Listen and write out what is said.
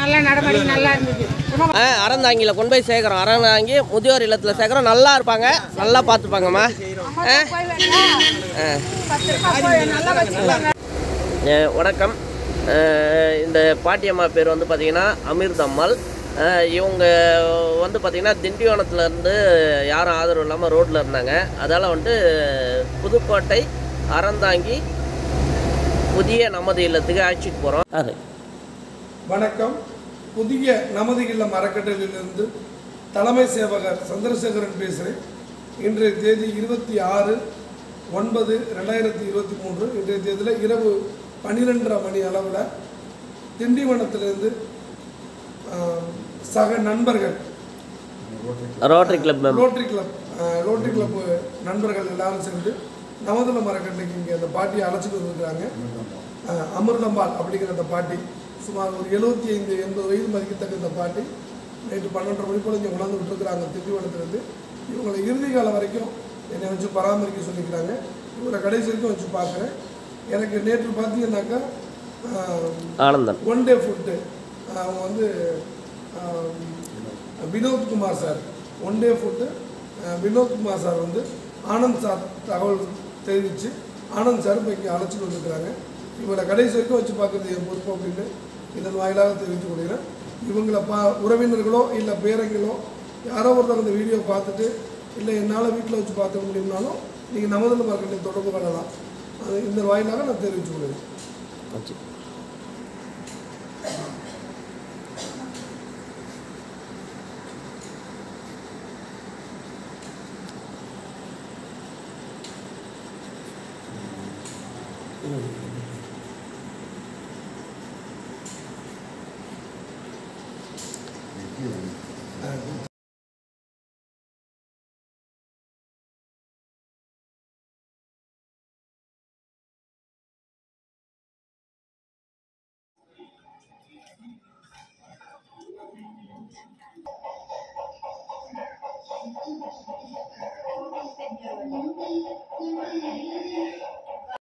நல்லா நடவடி நல்லா இருந்தது ரொம்ப ஆ அறந்தாங்கியில் கொண்டு போய் சேர்க்குறோம் அறந்தாங்கி முதியோர் இல்லத்தில் சேர்க்குறோம் நல்லா இருப்பாங்க நல்லா பார்த்துப்பாங்கம்மா ஆ போய் வேண்டா ஆ பத்திரமா போய் நல்லா வச்சுக்கோங்க அஹ் வணக்கம் அஹ் இந்த பாட்டியம்மா பேர் வந்து பார்த்திங்கன்னா அமிர்தம்மாள் அஹ் இவங்க வந்து பார்த்திங்கன்னா திண்டிவனத்துலேருந்து யாரும் ஆதரவு இல்லாமல் ரோட்டில் இருந்தாங்க அதால் வந்துட்டு புதுக்கோட்டை அறந்தாங்கி புதிய நமது இல்லத்துக்கு அழைச்சிட்டு போகிறோம் அது வணக்கம் புதிய நமது இல்லம் அறக்கட்டளையிலிருந்து தலைமை சேவகர் சந்திரசேகரன் பேசுகிறேன் இன்றைய தேதி இருபத்தி ஆறு ஒன்பது ரெண்டாயிரத்தி இருபத்தி மூன்று இன்றைய தேதியில் இரவு பன்னிரெண்டரை மணி அளவில் திண்டிவனத்திலிருந்து ஆஹ், சக நண்பர்கள் Rotary Club member Rotary Club அஹ், ரோட்டரி கிளப் நண்பர்கள் எல்லாரும் சேர்ந்து நவதல மரக்கட்டைக்கு இங்கே அந்த பாட்டியை அழைச்சிட்டு வந்திருக்கிறாங்க அஹ், அமிர்தம்பாள் அப்படிங்கிற அந்த பாட்டி சுமார் ஒரு எழுபத்தி ஐந்து எண்பது வயது மதிக்கத்தக்க இந்த பாட்டி நைட்டு பன்னெண்டரை மணி போல இங்கே உணர்ந்து விட்டுருக்குறாங்க திண்டிவனத்துலேருந்து இவங்களை இறுதி காலம் வரைக்கும் என்னை வச்சு பராமரிக்க சொல்லிக்கிறாங்க இவரை கடைசி வரைக்கும் வச்சு பார்க்குறேன் எனக்கு நேற்று பார்த்தீங்கன்னாக்கா அஹ், ஆனந்தன் ஒன் டே ஃபுட்டு அவங்க வந்து ஆம், Vinothkumar sir one day food Vinothkumar sir வந்து ஆனந்த் சார் தகவல் தெரிவித்து ஆனந்த் சார் இப்போ இங்கே அழைச்சிட்டு வந்துருக்குறாங்க இவங்களை கடைசி வரைக்கும் வச்சு பார்க்குறது என் பொறுப்பு அப்படின்னு இதன் வாயிலாக தெரிவித்து கொள்கிறேன் இவங்களை பா உறவினர்களோ இல்லை பேரங்களோ யாரோ ஒருத்தர் இந்த வீடியோ பார்த்துட்டு இல்லை என்னால் வீட்டில் வச்சு பார்த்துக்க முடியும்னாலும் நீங்கள் நமதில் மார்க்கெட்டை தொடர்பு கொள்ளலாம் அது இந்த வாயிலாக நான் தெரிவித்து கொள்கிறேன் வச்சு